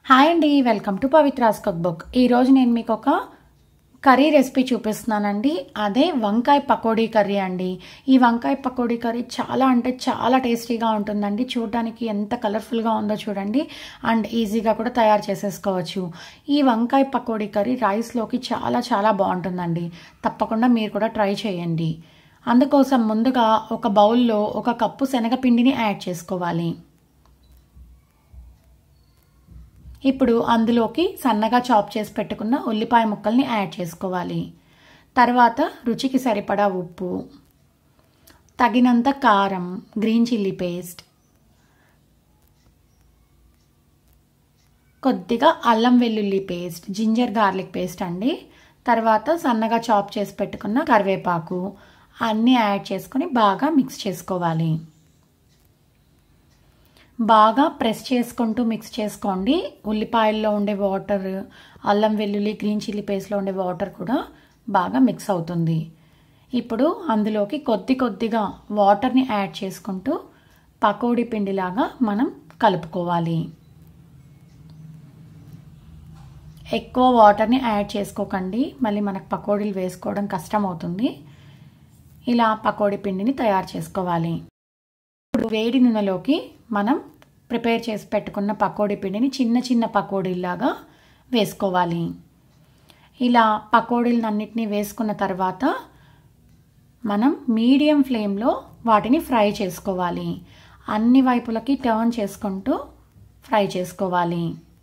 hi అండి welcome to Pavitra's cook book ఈరోజు నేను మీకు ఒక కర్రీ రెసిపీ చూపిస్తున్నానండి అదే వంకాయ పకోడీ కర్రీ అండి ఈ వంకాయ పకోడీ కర్రీ చాలా అంటే చాలా టేస్టీగా ఉంటుందండి చూడడానికి ఎంత కలర్ఫుల్గా ఉందో చూడండి అండ్ ఈజీగా కూడా తయారు చేసేసుకోవచ్చు ఈ వంకాయ పకోడీ కర్రీ రైస్లోకి చాలా చాలా బాగుంటుందండి తప్పకుండా మీరు కూడా ట్రై చేయండి అందుకోసం ముందుగా ఒక బౌల్లో ఒక కప్పు శనగపిండిని యాడ్ చేసుకోవాలి ఇప్పుడు అందులోకి సన్నగా చాప్ చేసి పెట్టుకున్న ఉల్లిపాయ ముక్కల్ని యాడ్ చేసుకోవాలి తర్వాత రుచికి సరిపడా ఉప్పు తగినంత కారం గ్రీన్ చిల్లీ పేస్ట్ కొద్దిగా అల్లం వెల్లుల్లి పేస్ట్ జింజర్ గార్లిక్ పేస్ట్ అండి తర్వాత సన్నగా చాప్ చేసి పెట్టుకున్న కరివేపాకు అన్నీ యాడ్ చేసుకొని బాగా మిక్స్ చేసుకోవాలి బాగా ప్రెస్ చేసుకుంటూ మిక్స్ చేసుకోండి ఉల్లిపాయల్లో ఉండే వాటర్ అల్లం వెల్లుల్లి గ్రీన్ చిల్లీ పేస్ట్లో ఉండే వాటర్ కూడా బాగా మిక్స్ అవుతుంది ఇప్పుడు అందులోకి కొద్ది కొద్దిగా వాటర్ని యాడ్ చేసుకుంటూ పకోడీ పిండిలాగా మనం కలుపుకోవాలి ఎక్కువ వాటర్ని యాడ్ చేసుకోకండి మళ్ళీ మనకు పకోడీలు వేసుకోవడం కష్టం అవుతుంది ఇలా పకోడీ పిండిని తయారు చేసుకోవాలి ఇప్పుడు వేడి నూనెలోకి మనం ప్రిపేర్ చేసి పెట్టుకున్న పకోడీ పిండిని చిన్న చిన్న పకోడీలాగా వేసుకోవాలి ఇలా పకోడీలన్నింటినీ వేసుకున్న తర్వాత మనం మీడియం ఫ్లేమ్లో వాటిని ఫ్రై చేసుకోవాలి అన్ని వైపులకి టర్న్ చేసుకుంటూ ఫ్రై చేసుకోవాలి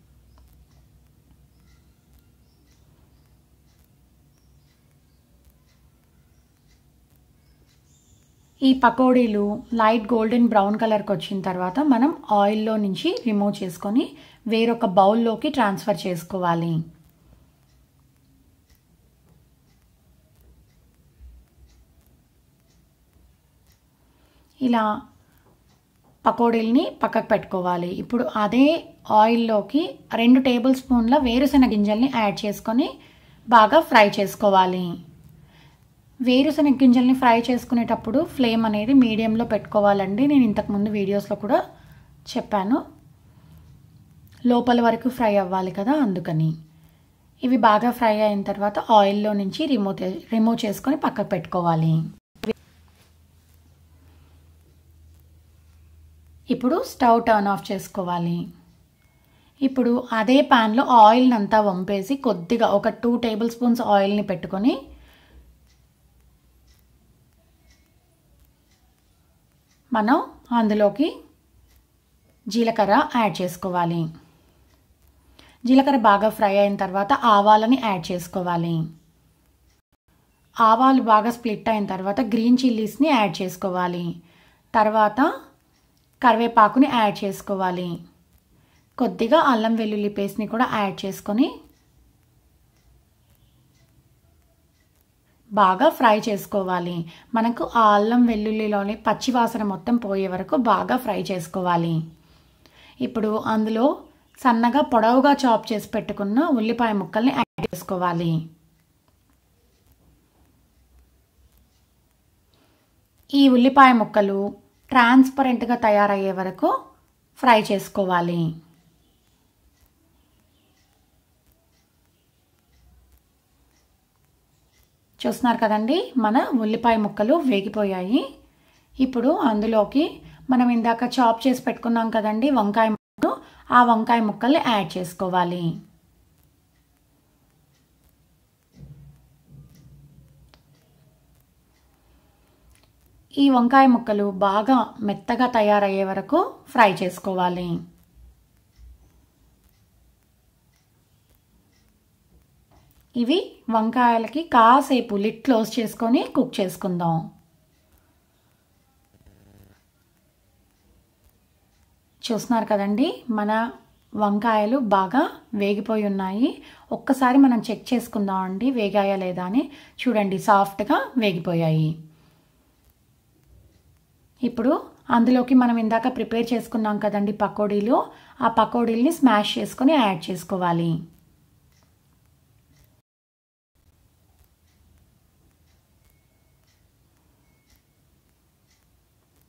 ఈ పకోడీలు లైట్ గోల్డెన్ బ్రౌన్ కలర్కి వచ్చిన తర్వాత మనం ఆయిల్లో నుంచి రిమూవ్ చేసుకొని వేరొక బౌల్లోకి ట్రాన్స్ఫర్ చేసుకోవాలి ఇలా పకోడీల్ని పక్కకు పెట్టుకోవాలి ఇప్పుడు అదే ఆయిల్లోకి రెండు టేబుల్ స్పూన్ల వేరుశెనగ గింజల్ని యాడ్ చేసుకొని బాగా ఫ్రై చేసుకోవాలి వేరుశనగ గింజల్ని ఫ్రై చేసుకునేటప్పుడు ఫ్లేమ్ అనేది మీడియంలో పెట్టుకోవాలండి నేను ఇంతకుముందు వీడియోస్లో కూడా చెప్పాను లోపల వరకు ఫ్రై అవ్వాలి కదా అందుకని ఇవి బాగా ఫ్రై అయిన తర్వాత ఆయిల్లో నుంచి రిమూవ్ రిమూవ్ చేసుకొని పక్కకు పెట్టుకోవాలి ఇప్పుడు స్టవ్ టర్న్ ఆఫ్ చేసుకోవాలి ఇప్పుడు అదే ప్యాన్లో ఆయిల్ని అంతా వంపేసి కొద్దిగా ఒక టూ టేబుల్ స్పూన్స్ ఆయిల్ని పెట్టుకొని మనం అందులోకి జీలకర్ర యాడ్ చేసుకోవాలి జీలకర్ర బాగా ఫ్రై అయిన తర్వాత ఆవాలని యాడ్ చేసుకోవాలి ఆవాలు బాగా స్ప్లిట్ అయిన తర్వాత గ్రీన్ చిల్లీస్ని యాడ్ చేసుకోవాలి తర్వాత కరివేపాకుని యాడ్ చేసుకోవాలి కొద్దిగా అల్లం వెల్లుల్లి పేస్ట్ని కూడా యాడ్ చేసుకొని బాగా ఫ్రై చేసుకోవాలి మనకు ఆ అల్లం వెల్లుల్లిలోని పచ్చివాసన మొత్తం పోయే వరకు బాగా ఫ్రై చేసుకోవాలి ఇప్పుడు అందులో సన్నగా పొడవుగా చాప్ చేసి పెట్టుకున్న ఉల్లిపాయ ముక్కల్ని యాడ్ చేసుకోవాలి ఈ ఉల్లిపాయ ముక్కలు ట్రాన్స్పరెంట్గా తయారయ్యే వరకు ఫ్రై చేసుకోవాలి చూస్తున్నారు కదండి మన ఉల్లిపాయ ముక్కలు వేగిపోయాయి ఇప్పుడు అందులోకి మనం ఇందాక చాప్ చేసి పెట్టుకున్నాం కదండి వంకాయ ముక్కలు ఆ వంకాయ ముక్కల్ని యాడ్ చేసుకోవాలి ఈ వంకాయ ముక్కలు బాగా మెత్తగా తయారయ్యే వరకు ఫ్రై చేసుకోవాలి ఇవి వంకాయలకి కాసేపు లిట్ క్లోజ్ చేసుకొని కుక్ చేసుకుందాం చూస్తున్నారు కదండి మన వంకాయలు బాగా వేగిపోయి ఉన్నాయి ఒక్కసారి మనం చెక్ చేసుకుందాం అండి వేగాయా లేదా అని చూడండి సాఫ్ట్గా వేగిపోయాయి ఇప్పుడు అందులోకి మనం ఇందాక ప్రిపేర్ చేసుకున్నాం కదండి పకోడీలు ఆ పకోడీల్ని స్మాష్ చేసుకొని యాడ్ చేసుకోవాలి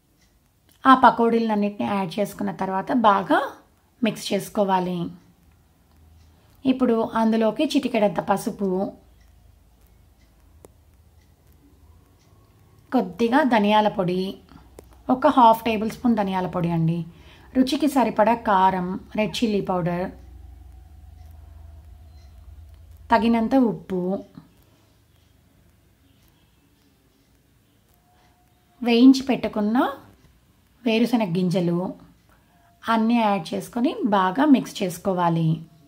ఆ పకోడీలన్నింటినీ యాడ్ చేసుకున్న తర్వాత బాగా మిక్స్ చేసుకోవాలి ఇప్పుడు అందులోకి చిటికెడంత పసుపు కొద్దిగా ధనియాల పొడి ఒక హాఫ్ టేబుల్ స్పూన్ ధనియాల పొడి అండి రుచికి సరిపడా కారం రెడ్ చిల్లీ పౌడర్ తగినంత ఉప్పు వేయించి పెట్టుకున్న వేరుశనగ గింజలు అన్నీ యాడ్ చేసుకొని బాగా మిక్స్ చేసుకోవాలి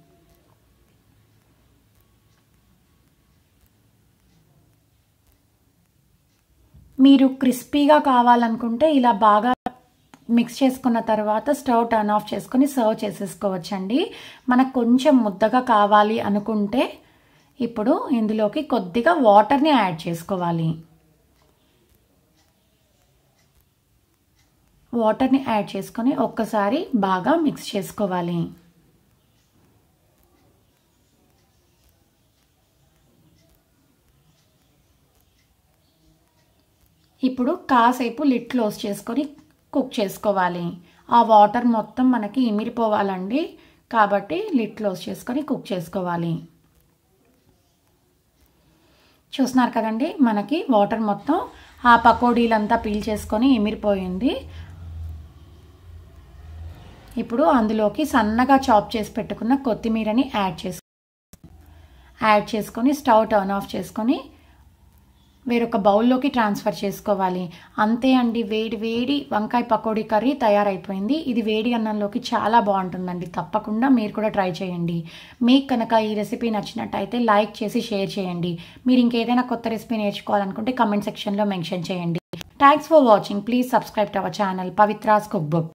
మీరు క్రిస్పీగా కావాలనుకుంటే ఇలా బాగా మిక్స్ చేసుకున్న తర్వాత స్టవ్ టర్న్ ఆఫ్ చేసుకొని సర్వ్ చేసేసుకోవచ్చండి మనకు కొంచెం ముద్దగా కావాలి అనుకుంటే ఇప్పుడు ఇందులోకి కొద్దిగా వాటర్ని యాడ్ చేసుకోవాలి వాటర్ని యాడ్ చేసుకొని ఒక్కసారి బాగా మిక్స్ చేసుకోవాలి ఇప్పుడు కాసేపు లిడ్ క్లోజ్ చేసుకొని కుక్ చేసుకోవాలి ఆ వాటర్ మొత్తం మనకి ఇమిరిపోవాలండి కాబట్టి లిడ్ క్లోజ్ చేసుకొని కుక్ చేసుకోవాలి చూస్తున్నారు కదండి మనకి వాటర్ మొత్తం ఆ పకోడీలంతా పీల్ చేసుకొని ఇమిరిపోయింది ఇప్పుడు అందులోకి సన్నగా చాప్ చేసి పెట్టుకున్న కొత్తిమీరని యాడ్ చేసు యాడ్ చేసుకొని స్టవ్ టర్న్ ఆఫ్ చేసుకొని వేరొక బౌల్లోకి ట్రాన్స్ఫర్ చేసుకోవాలి అంతే అండి వేడి వేడి వంకాయ పకోడీ కర్రీ తయారైపోయింది ఇది వేడి అన్నంలోకి చాలా బాగుంటుందండి తప్పకుండా మీరు కూడా ట్రై చేయండి మీకు కనుక ఈ రెసిపీ నచ్చినట్టయితే లైక్ చేసి షేర్ చేయండి మీరు ఇంకేదైనా కొత్త రెసిపీ నేర్చుకోవాలనుకుంటే కమెంట్ సెక్షన్లో మెన్షన్ చేయండి thanks for watching please subscribe to our channel Pavitra's cook book